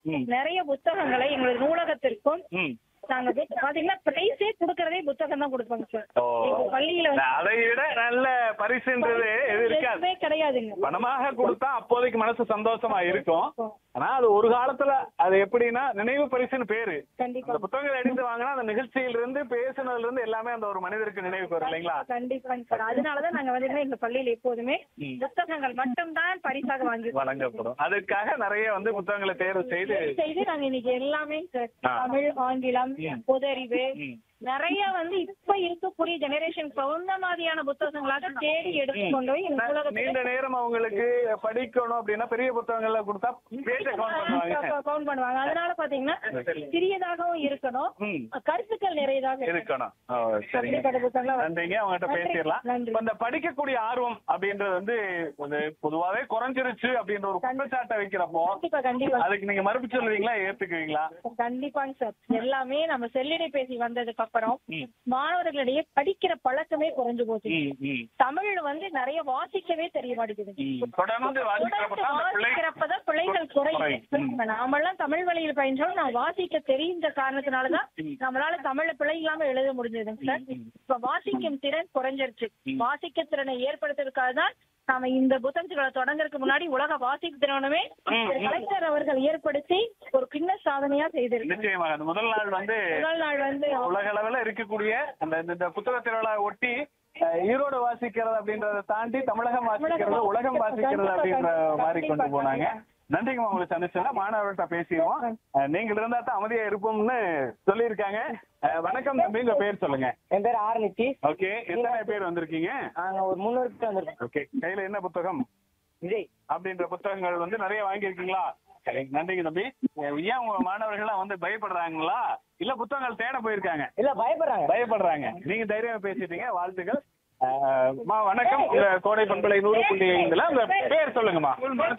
ம். நிறைய புத்தகங்களை எங்களது நூலகத்திற்கும் ம் நாங்க வந்து பாத்தீங்கன்னா பிரைஸே கொடுக்கறதே புத்தகம் தான் கொடுப்பாங்க சார் ஓ எங்க பள்ளியில வந்து அதை விட நல்ல பரிசுன்றது எது இருக்காது எதுவுமே கிடையாதுங்க பணமாக கொடுத்தா அப்போதைக்கு மனசு சந்தோஷமா இருக்கும் ஆனா அது ஒரு காலத்துல அது எப்படின்னா நினைவு பரிசுன்னு பேரு கண்டிப்பா அந்த புத்தகங்களை எடுத்து வாங்கினா அந்த நிகழ்ச்சியில இருந்து பேசுனதுல இருந்து எல்லாமே அந்த ஒரு மனிதருக்கு நினைவுக்கு வரும் இல்லைங்களா கண்டிப்பாங்க சார் அதனாலதான் நாங்க வந்து எங்க பள்ளியில எப்போதுமே ம். புத்தகங்கள் மட்டும்தான் பரிசாக வாங்கி வழங்கப்படும் அதுக்காக நிறைய வந்து புத்தகங்களை தேர்வு செய்து செய்து நாங்க இன்னைக்கு எல்லாமே சார் ஆ. தமிழ் ஆங்கிலம் ம். பொதறிவு ம். நிறைய வந்து இப்ப இருக்கக்கூடிய ஜெனரேஷன் தகுந்த மாதிரியான புத்தகங்களாக தேடி எடுத்து கொண்டு போய் எங்க நீண்ட உலகத்துல நேரம் அவங்களுக்கு படிக்கணும் அப்படின்னா பெரிய புத்தகங்கள்ல கொடுத்தா பேஜை கவுண்ட் பண்ணுவாங்க கவுண்ட் பண்ணுவாங்க அதனால பாத்தீங்கன்னா சிறியதாகவும் இருக்கணும் ம். கருத்துக்கள் நிறையதாக இருக்கணும். இருக்கணும் ஓ, சரிங்க அப்படிப்பட்ட புத்தகங்கள் நன்றிங்க அவங்ககிட்ட நன்றி. பேசிடலாம் நன்றி. இப்ப இந்த படிக்கக்கூடிய ஆர்வம் அப்படின்றது வந்து ஒரு பொதுவாவே குறைஞ்சிருச்சு அப்படின்ற ஒரு குற்றச்சாட்டை வைக்கிறப்போ கண்டிப்பா கண்டிப்பா அதுக்கு நீங்க மறுப்பு சொல்லுவீங்களா ஏத்துக்குவீங்களா கண்டிப்பாங்க சார் எல்லாமே நம்ம செல்லிடை பேசி வந்ததுக்கு அப்புறம் ம். மாணவர்களிடையே படிக்கிற பழக்கமே குறைஞ்சு போச்சு ம், ம், தமிழ் வந்து நிறைய வாசிக்கவே தெரிய மாட்டேங்குது ம். தொடர்ந்து வாசிக்கிறப்ப தான் அந்த பிள்ளை வாசிக்கிறப்பதான் பிள்ளைகள் குறையும் குறையும். ம். இப்ப நாமெல்லாம் தமிழ் வழியில் பயின்றோம் நான் வாசிக்க தெரிந்த காரணத்தினாலதான் ம். நம்மளால தமிழ்ல பிழை இல்லாம எழுத முடிஞ்சதுங்க சார் ம், ம். இப்ப வாசிக்கும் திறன் குறைஞ்சிருச்சு ம். வாசிக்க திறனை ஏற்படுத்துறதுக்காக தான் நாம இந்த புத்தகங்களை தொடங்குறதுக்கு முன்னாடி உலக வாசிப்பு திறனுமே ம், ம். கலைஞர் அவர்கள் ஏற்படுத்தி ஒரு கிண்ண சாதனையா செய்திருக்காங்க நிச்சயமாக அந்த முதல் நாள் வந்து முதல் நாள் வந்து உலக அளவுல இருக்கக்கூடிய அந்த இந்த- இந்த புத்தக திருவிழா ஒட்டி அஹ், ஈரோடு வாசிக்கிறது அப்படின்றத தாண்டி தமிழகம் வாசிக்கிறது உலகம் வாசிக்கிறது அப்படின்ற மாதிரி கொண்டு போனாங்க நன்றிங்க உங்களுக்கு சந்திச்சா மாணவர்கள்ட்ட பேசிடுவோம் அஹ், நீங்கள் இருந்தா தான் அமைதியா இருப்போம்னு சொல்லியிருக்காங்க அஹ், வணக்கம் தம்பி உங்க பேர் சொல்லுங்க என் பேர் ஆர் நித்தி ஓகே எத்தனை பேர் வந்திருக்கீங்க நாங்க ஒரு முன்னூறு பேர் வந்திருக்கோம் ஓகே கையில என்ன புத்தகம் விஜய் அப்படின்ற புத்தகங்கள் வந்து நிறைய வாங்கியிருக்கீங்களா சரி நன்றிங்க தம்பி அஹ், ஏன் உங்க மாணவர்கள்லாம் வந்து பயப்படுறாங்களா இல்ல புத்தகங்கள் தேட போயிருக்காங்க இல்ல பயப்படுறாங்க பயப்படுறாங்க நீங்க தைரியமா பேசிட்டீங்க வாழ்த்துக்கள் அஹ், அம்மா வணக்கம் உங்க கோடை பண்பலை நூறு புள்ளி ஐந்துல உங்க பேர் சொல்லுங்கம்மா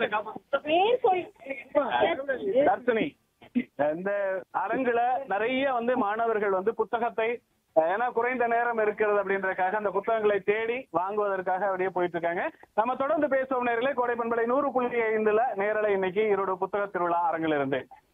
பேர் சொல் தர்ஷினி இந்த அரங்குல நிறைய வந்து மாணவர்கள் வந்து புத்தகத்தை அஹ், ஏன்னா குறைந்த நேரம் இருக்கிறது அப்படின்றதுக்காக அந்த புத்தகங்களை தேடி வாங்குவதற்காக அப்படியே போயிட்டு இருக்காங்க நம்ம தொடர்ந்து பேசுவோம் நேரிலே கோடை பண்பலை நூறு புள்ளி ஐந்துல நேரலை இன்னைக்கு ஈரோடு புத்தக திருவிழா அரங்கில் இருந்து